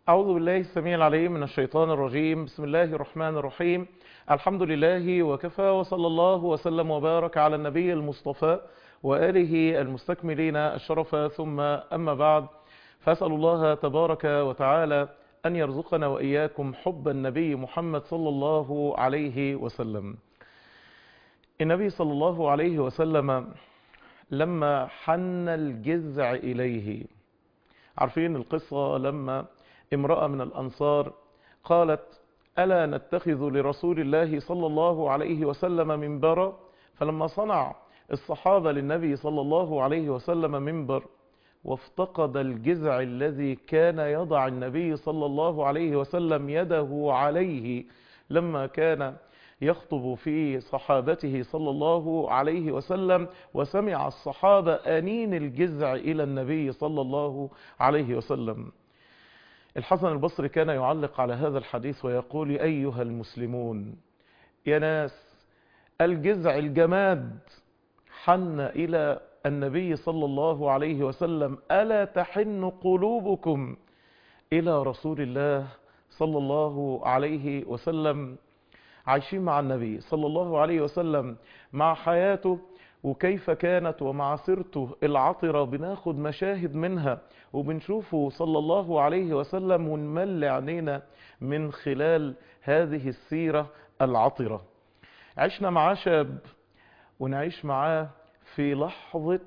أعوذ بالله السميع العليم من الشيطان الرجيم بسم الله الرحمن الرحيم الحمد لله وكفى وصلى الله وسلم وبارك على النبي المصطفى وآله المستكملين الشرف ثم أما بعد فأسأل الله تبارك وتعالى أن يرزقنا وإياكم حب النبي محمد صلى الله عليه وسلم النبي صلى الله عليه وسلم لما حن الجذع إليه عارفين القصة لما امرأة من الأنصار قالت ألا نتخذ لرسول الله صلى الله عليه وسلم منبرا فلما صنع الصحابة للنبي صلى الله عليه وسلم منبر وافتقد الجذع الذي كان يضع النبي صلى الله عليه وسلم يده عليه لما كان يخطب في صحابته صلى الله عليه وسلم وسمع الصحابة أنين الجذع إلى النبي صلى الله عليه وسلم الحسن البصري كان يعلق على هذا الحديث ويقول أيها المسلمون يا ناس الجذع الجماد حن إلى النبي صلى الله عليه وسلم ألا تحن قلوبكم إلى رسول الله صلى الله عليه وسلم عايشين مع النبي صلى الله عليه وسلم مع حياته وكيف كانت ومع سيرته العطرة بناخد مشاهد منها وبنشوفه صلى الله عليه وسلم ونمل عينينا من خلال هذه السيرة العطرة عشنا معاه شاب ونعيش معاه في لحظة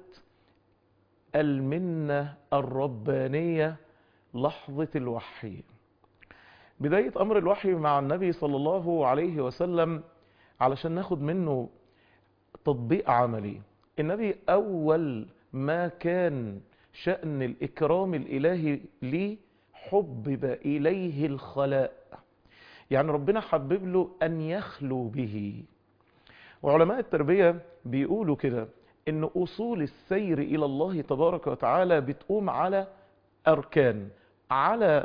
المنة الربانية لحظة الوحي بداية أمر الوحي مع النبي صلى الله عليه وسلم علشان ناخد منه تطبيق عملي النبي أول ما كان شأن الإكرام الإلهي ليه حبب إليه الخلاء يعني ربنا حبب له أن يخلو به وعلماء التربية بيقولوا كده ان اصول السير الى الله تبارك وتعالى بتقوم على اركان على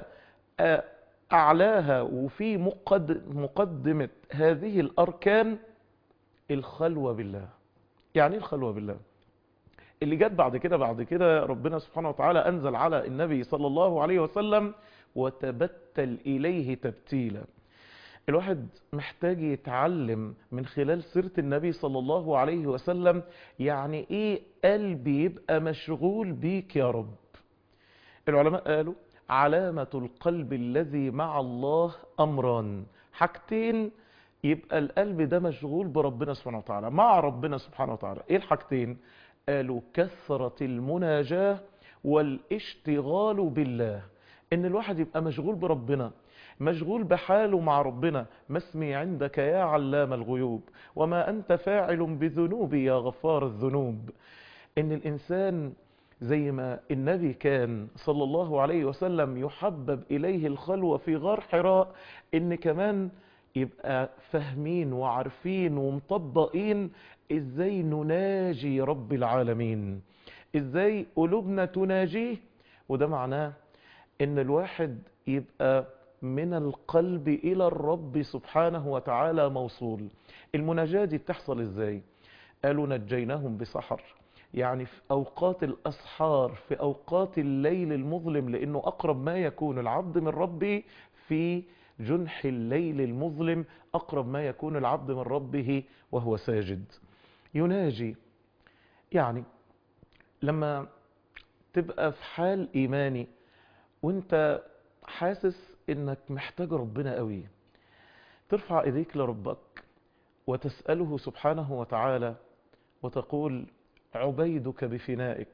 اعلاها وفي مقدمة هذه الاركان الخلوة بالله يعني ايه الخلوة بالله اللي جت بعد كده بعد كده ربنا سبحانه وتعالى انزل على النبي صلى الله عليه وسلم وتبتل اليه تبتيلا الواحد محتاج يتعلم من خلال سيرة النبي صلى الله عليه وسلم يعني ايه قلبي يبقى مشغول بيك يا رب العلماء قالوا علامة القلب الذي مع الله أمران حاجتين يبقى القلب ده مشغول بربنا سبحانه وتعالى مع ربنا سبحانه وتعالى ايه الحاجتين قالوا كثرة المناجاة والاشتغال بالله ان الواحد يبقى مشغول بربنا مشغول بحاله مع ربنا ما اسمي عندك يا علام الغيوب وما أنت فاعل بذنوبي يا غفار الذنوب إن الإنسان زي ما النبي كان صلى الله عليه وسلم يحبب إليه الخلوة في غار حراء إن كمان يبقى فاهمين وعارفين ومطبقين إزاي نناجي رب العالمين إزاي قلوبنا تناجيه وده معناه إن الواحد يبقى من القلب إلى الرب سبحانه وتعالى موصول المناجاة دي بتحصل إزاي قالوا نجيناهم بسحر يعني في أوقات الأسحار في أوقات الليل المظلم لأنه أقرب ما يكون العبد من ربه في جنح الليل المظلم أقرب ما يكون العبد من ربه وهو ساجد يناجي يعني لما تبقى في حال إيماني وانت حاسس انك محتاج ربنا قوي ترفع ايديك لربك وتسأله سبحانه وتعالى وتقول عبيدك بفنائك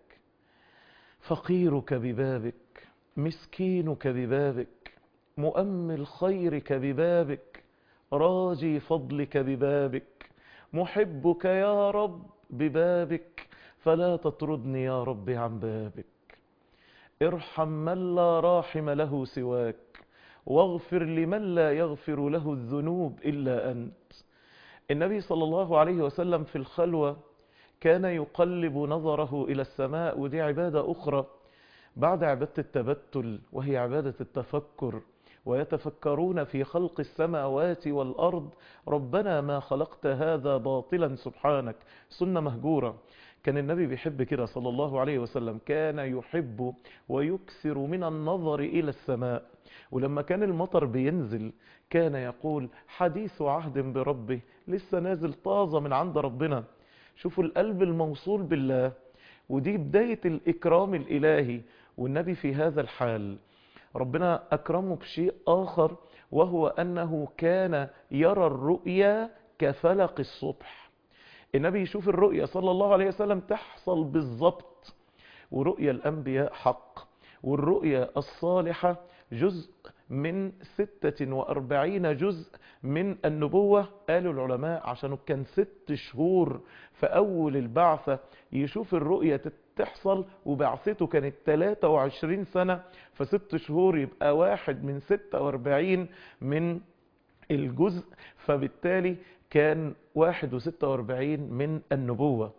فقيرك ببابك مسكينك ببابك مؤمل خيرك ببابك راجي فضلك ببابك محبك يا رب ببابك فلا تطردني يا رب عن بابك ارحم من لا راحم له سواك واغفر لمن لا يغفر له الذنوب إلا أنت النبي صلى الله عليه وسلم في الخلوة كان يقلب نظره إلى السماء ودي عبادة أخرى بعد عبادة التبتل وهي عبادة التفكر ويتفكرون في خلق السماوات والأرض ربنا ما خلقت هذا باطلا سبحانك سنة مهجورة كان النبي بيحب كده صلى الله عليه وسلم كان يحب ويكثر من النظر إلى السماء ولما كان المطر بينزل كان يقول حديث عهد بربه لسه نازل طازة من عند ربنا شوفوا القلب الموصول بالله ودي بداية الإكرام الإلهي والنبي في هذا الحال ربنا أكرمه بشيء آخر وهو أنه كان يرى الرؤيا كفلق الصبح النبي يشوف الرؤيا صلى الله عليه وسلم تحصل بالضبط ورؤيا الأنبياء حق والرؤيا الصالحة جزء من ستة وأربعين جزء من النبوة قالوا العلماء عشان كان ست شهور في أول البعثة يشوف الرؤية تحصل وبعثته كانت 23 سنة فست شهور يبقى واحد من 46 من الجزء فبالتالي كان واحد وستة واربعين من النبوة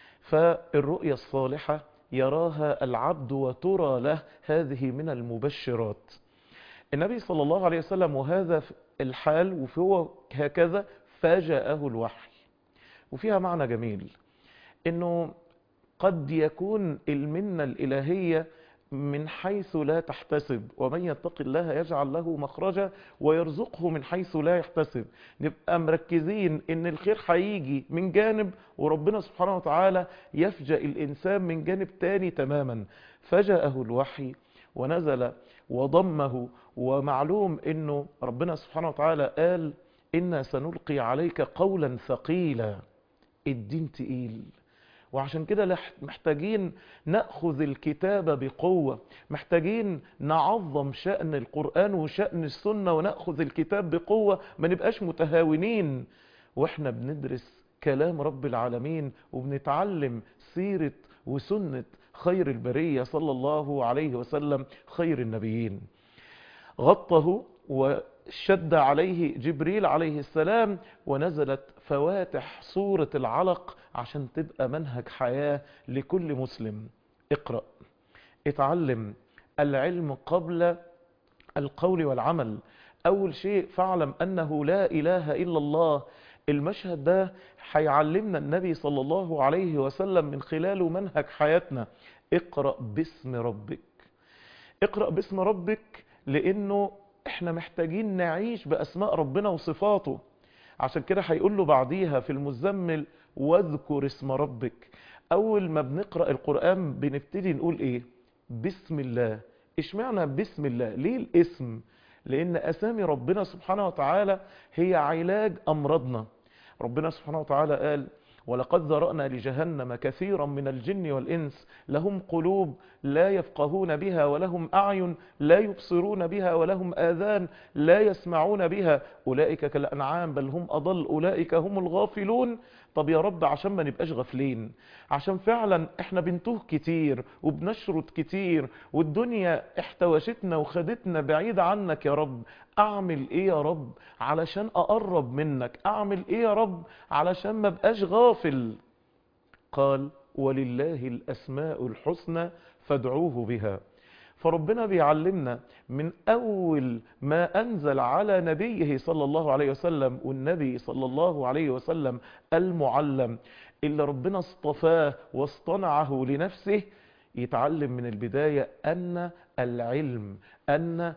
فالرؤية الصالحة يراها العبد وترى له هذه من المبشرات النبي صلى الله عليه وسلم وهذا الحال وهو هكذا فاجأه الوحي وفيها معنى جميل انه قد يكون المنة الإلهية من حيث لا تحتسب ومن يتق الله يجعل له مخرجا ويرزقه من حيث لا يحتسب نبقى مركزين ان الخير هيجي من جانب وربنا سبحانه وتعالى يفجأ الإنسان من جانب تاني تماما فجأه الوحي ونزل وضمه ومعلوم انه ربنا سبحانه وتعالى قال إنا سنلقي عليك قولا ثقيلا الدين تقيل وعشان كده محتاجين نأخذ الكتاب بقوة محتاجين نعظم شأن القرآن وشأن السنة ونأخذ الكتاب بقوة ما نبقاش متهاونين واحنا بندرس كلام رب العالمين وبنتعلم سيرة وسنة خير البرية صلى الله عليه وسلم خير النبيين غطه وشد عليه جبريل عليه السلام ونزلت فواتح سورة العلق عشان تبقى منهج حياة لكل مسلم اقرأ اتعلم العلم قبل القول والعمل أول شيء فاعلم أنه لا إله إلا الله المشهد ده هيعلمنا النبي صلى الله عليه وسلم من خلاله منهج حياتنا اقرأ باسم ربك اقرأ باسم ربك لأنه احنا محتاجين نعيش بأسماء ربنا وصفاته عشان كده هيقول له بعديها في المزمل واذكر اسم ربك اول ما بنقرأ القرآن بنبتدي نقول ايه بسم الله اشمعنى بسم الله ليه الاسم لان اسامي ربنا سبحانه وتعالى هي علاج امراضنا ربنا سبحانه وتعالى قال ولقد ذرأنا لجهنم كثيرا من الجن والإنس لهم قلوب لا يفقهون بها ولهم أعين لا يبصرون بها ولهم آذان لا يسمعون بها أولئك كالأنعام بل هم أضل أولئك هم الغافلون طب يا رب عشان ما نبقاش غافلين عشان فعلا احنا بنتوه كتير وبنشرد كتير والدنيا احتوشتنا وخدتنا بعيد عنك يا رب اعمل ايه يا رب علشان اقرب منك اعمل ايه يا رب علشان ما بقاش غافل قال ولله الاسماء الحسنى فادعوه بها فربنا بيعلمنا من أول ما أنزل على نبيه صلى الله عليه وسلم والنبي صلى الله عليه وسلم المعلم اللي ربنا اصطفاه واصطنعه لنفسه يتعلم من البداية أن العلم أن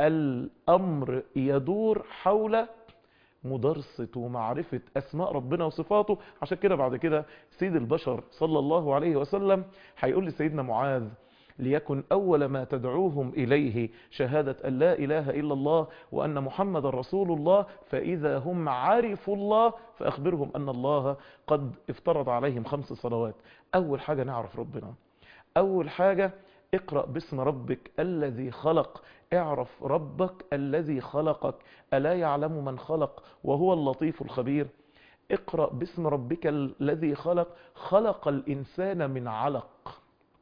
الأمر يدور حول مدرسة ومعرفة أسماء ربنا وصفاته عشان كده بعد كده سيد البشر صلى الله عليه وسلم هيقول لسيدنا معاذ ليكن أول ما تدعوهم إليه شهادة أن لا إله إلا الله وأن محمد رسول الله فإذا هم عرفوا الله فأخبرهم أن الله قد افترض عليهم خمس صلوات أول حاجة نعرف ربنا أول حاجة اقرأ باسم ربك الذي خلق اعرف ربك الذي خلقك ألا يعلم من خلق وهو اللطيف الخبير اقرأ باسم ربك الذي خلق خلق الإنسان من علق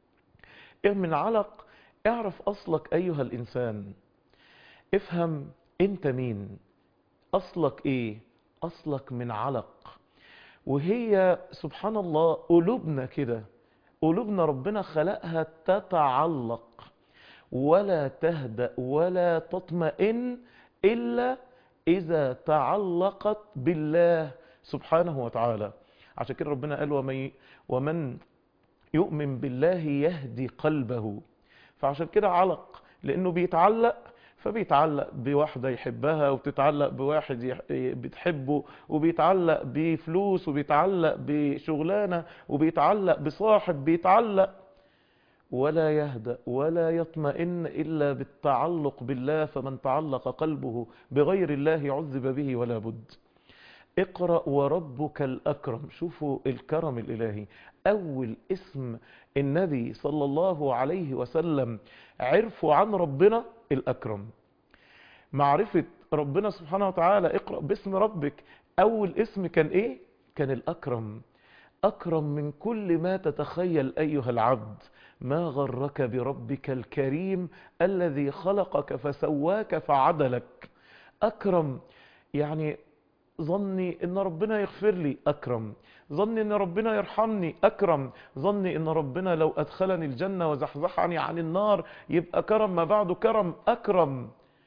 من علق اعرف أصلك أيها الإنسان افهم أنت مين أصلك إيه أصلك من علق وهي سبحان الله قلوبنا كده قلوبنا ربنا خلقها تتعلق ولا تهدأ ولا تطمئن إلا إذا تعلقت بالله سبحانه وتعالى عشان كده ربنا قال ومن, ومن يؤمن بالله يهدي قلبه فعشان كده علق لأنه بيتعلق فبيتعلق بواحدة يحبها وبتتعلق بواحد يح- بتحبه وبيتعلق بفلوس وبيتعلق بشغلانة وبيتعلق بصاحب بيتعلق ولا يهدأ ولا يطمئن إلا بالتعلق بالله فمن تعلق قلبه بغير الله عذب به ولا بد اقرأ وربك الأكرم شوفوا الكرم الإلهي أول اسم النبي صلى الله عليه وسلم عرفوا عن ربنا الأكرم معرفة ربنا سبحانه وتعالى اقرأ باسم ربك أول اسم كان إيه؟ كان الأكرم أكرم من كل ما تتخيل أيها العبد ما غرك بربك الكريم الذي خلقك فسواك فعدلك أكرم يعني ظني ان ربنا يغفر لي اكرم ظني ان ربنا يرحمني اكرم ظني ان ربنا لو ادخلني الجنة وزحزحني عن النار يبقى كرم ما بعده كرم اكرم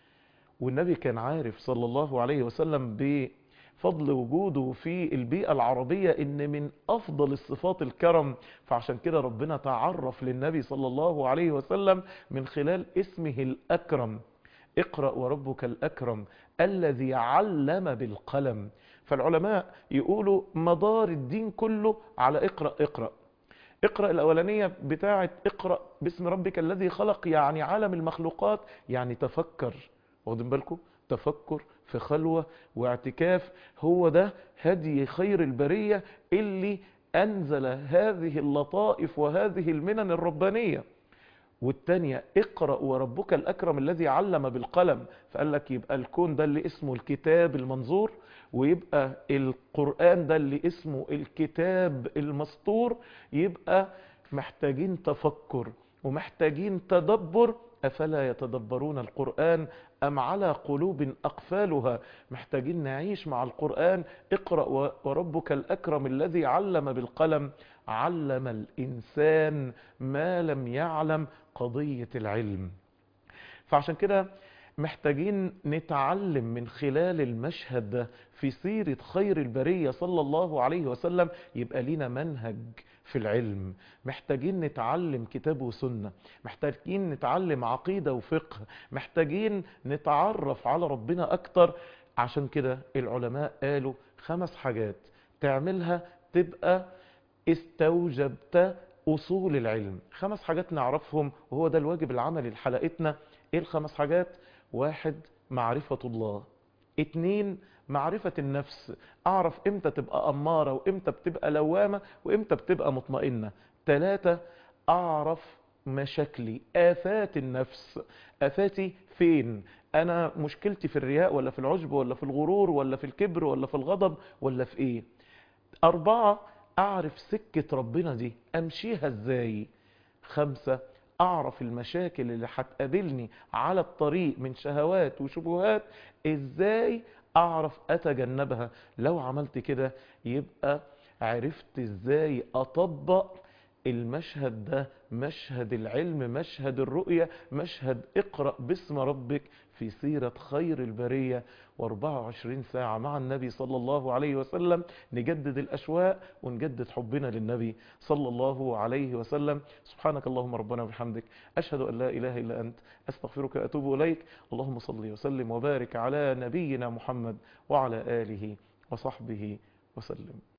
والنبي كان عارف صلى الله عليه وسلم بفضل وجوده في البيئة العربية ان من افضل الصفات الكرم فعشان كده ربنا تعرف للنبي صلى الله عليه وسلم من خلال اسمه الاكرم اقرأ وربك الأكرم الذي علم بالقلم فالعلماء يقولوا مدار الدين كله على اقرأ اقرأ اقرأ الأولانية بتاعة اقرأ باسم ربك الذي خلق يعني عالم المخلوقات يعني تفكر واخدين بالكم تفكر في خلوة واعتكاف هو ده هدي خير البرية اللي أنزل هذه اللطائف وهذه المنن الربانية والتانية اقرأ وربك الأكرم الذي علم بالقلم فقال لك يبقى الكون ده اللي اسمه الكتاب المنظور ويبقى القرآن ده اللي اسمه الكتاب المسطور يبقى محتاجين تفكر ومحتاجين تدبر أفلا يتدبرون القرآن أم على قلوب أقفالها محتاجين نعيش مع القرآن اقرأ وربك الأكرم الذي علم بالقلم علم الإنسان ما لم يعلم قضية العلم فعشان كده محتاجين نتعلم من خلال المشهد ده في سيرة خير البرية صلى الله عليه وسلم يبقى لينا منهج في العلم محتاجين نتعلم كتاب وسنة محتاجين نتعلم عقيدة وفقه محتاجين نتعرف على ربنا أكتر عشان كده العلماء قالوا خمس حاجات تعملها تبقى استوجبت أصول العلم خمس حاجات نعرفهم وهو ده الواجب العملي لحلقتنا ايه الخمس حاجات واحد معرفة الله اتنين معرفة النفس اعرف امتى تبقى امارة وامتى بتبقى لوامة وامتى بتبقى مطمئنة تلاتة اعرف مشاكلي آفات النفس آفاتي فين أنا مشكلتي في الرياء ولا في العجب ولا في الغرور ولا في الكبر ولا في الغضب ولا في إيه أربعة أعرف سكة ربنا دي أمشيها إزاي خمسة أعرف المشاكل اللي هتقابلني على الطريق من شهوات وشبهات إزاي أعرف أتجنبها لو عملت كده يبقى عرفت إزاي أطبق المشهد ده مشهد العلم مشهد الرؤية مشهد اقرأ باسم ربك في سيرة خير البرية و24 ساعة مع النبي صلى الله عليه وسلم نجدد الأشواق ونجدد حبنا للنبي صلى الله عليه وسلم سبحانك اللهم ربنا وبحمدك أشهد أن لا إله إلا أنت أستغفرك وأتوب إليك اللهم صل وسلم وبارك على نبينا محمد وعلى آله وصحبه وسلم